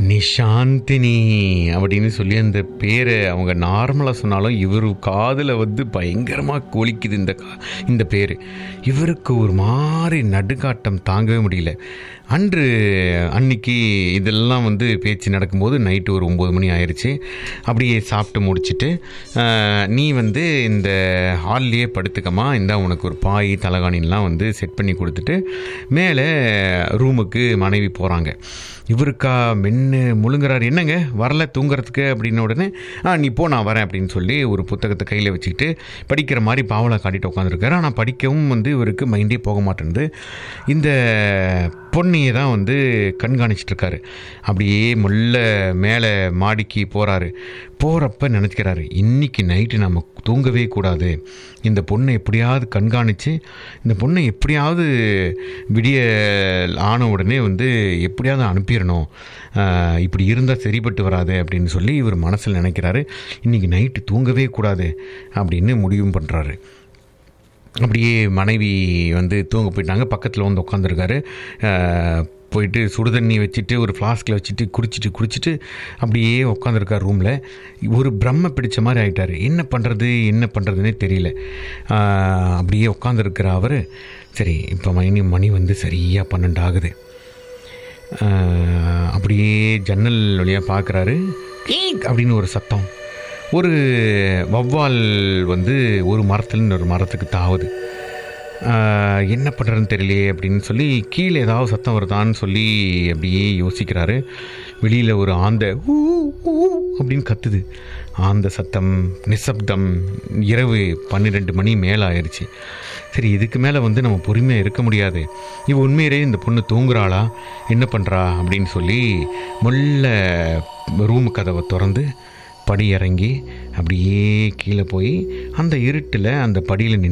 நிஷாந்தினி அப்படின்னு சொல்லி அந்த பேரை அவங்க நார்மலாக சொன்னாலும் இவர் காதில் வந்து பயங்கரமாக கொலிக்குது இந்த கா- இந்த பேர் இவருக்கு ஒரு மாதிரி நடுக்காட்டம் தாங்கவே முடியல அன்று அன்னைக்கு இதெல்லாம் வந்து பேச்சு நடக்கும்போது நைட்டு ஒரு ஒம்பது மணி ஆயிடுச்சு அப்படியே சாப்பிட்டு முடிச்சிட்டு ஆஹ், நீ வந்து இந்த ஹால்லையே படுத்துக்கமா இந்த உனக்கு ஒரு பாய் தலகாணிலாம் வந்து செட் பண்ணி கொடுத்துட்டு மேலே ரூமுக்கு மனைவி போகிறாங்க இவருக்கா மென்று முழுங்குறாரு என்னங்க வரல தூங்குறதுக்கு அப்படின்ன உடனே ஆ நீ போ நான் வரேன் அப்படின்னு சொல்லி ஒரு புத்தகத்தை கையில் வச்சுக்கிட்டு படிக்கிற மாதிரி பாவலை காட்டிட்டு உட்காந்துருக்காரு ஆனால் படிக்கவும் வந்து இவருக்கு மைண்டே போக மாட்டேங்குது இந்த பொண்ணையை தான் வந்து கண்காணிச்சிட்டு இருக்காரு அப்படியே முள்ள மேலே மாடிக்கு போகிறாரு போகிறப்ப நினச்சிக்கிறாரு இன்னைக்கு நைட்டு நம்ம தூங்கவே கூடாது இந்த பொண்ணை எப்படியாவது கண்காணித்து இந்த பொண்ணை எப்படியாவது விடிய ஆன உடனே வந்து எப்படியாவது அனுப்பிடணும் ஆஹ், இப்படி இருந்தால் சரிப்பட்டு வராது அப்படின்னு சொல்லி இவர் மனசில் நினைக்கிறாரு இன்றைக்கி நைட்டு தூங்கவே கூடாது அப்படின்னு முடிவும் பண்ணுறாரு அப்படியே மனைவி வந்து தூங்க போயிட்டாங்க பக்கத்தில் வந்து உட்காந்துருக்காரு போயிட்டு சுடுதண்ணி வச்சுட்டு ஒரு ஃப்ளாஸ்கில் வச்சுட்டு குடிச்சிட்டு குடிச்சிட்டு அப்படியே உட்காந்துருக்கார் ரூமில் ஒரு பிரம்ம பிடிச்ச மாதிரி ஆயிட்டார் என்ன பண்ணுறது என்ன பண்ணுறதுனே தெரியல ஆஹ், அப்படியே உட்காந்துருக்கிற அவர் சரி இப்போ மணி மணி வந்து சரியாக பன்னெண்டு ஆகுது ஆஹ், அப்படியே ஜன்னல் வழியாக பார்க்குறாரு கீக் அப்படின்னு ஒரு சத்தம் ஒரு வவ்வால் வந்து ஒரு மரத்துலேருந்து ஒரு மரத்துக்கு தாவுது ஆஹ், என்ன பண்ணுறதுன்னு தெரியலையே அப்படின்னு சொல்லி கீழே ஏதாவது சத்தம் வருதான்னு சொல்லி அப்படியே யோசிக்கிறாரு வெளியில் ஒரு ஆந்த ஊ ஊ அப்படின்னு கத்துது ஆந்த சத்தம் நிசப்தம் இரவு பன்னிரெண்டு மணி மேலே ஆயிடுச்சு சரி இதுக்கு மேலே வந்து நம்ம பொறுமையாக இருக்க முடியாது இவ உண்மையிலே இந்த பொண்ணு தூங்குறாளா என்ன பண்ணுறா அப்படின்னு சொல்லி முள்ள ரூம் கதவை திறந்து படி இறங்கி அப்படியே கீழே போய் அந்த இருட்டில் அந்த படியில் நின்று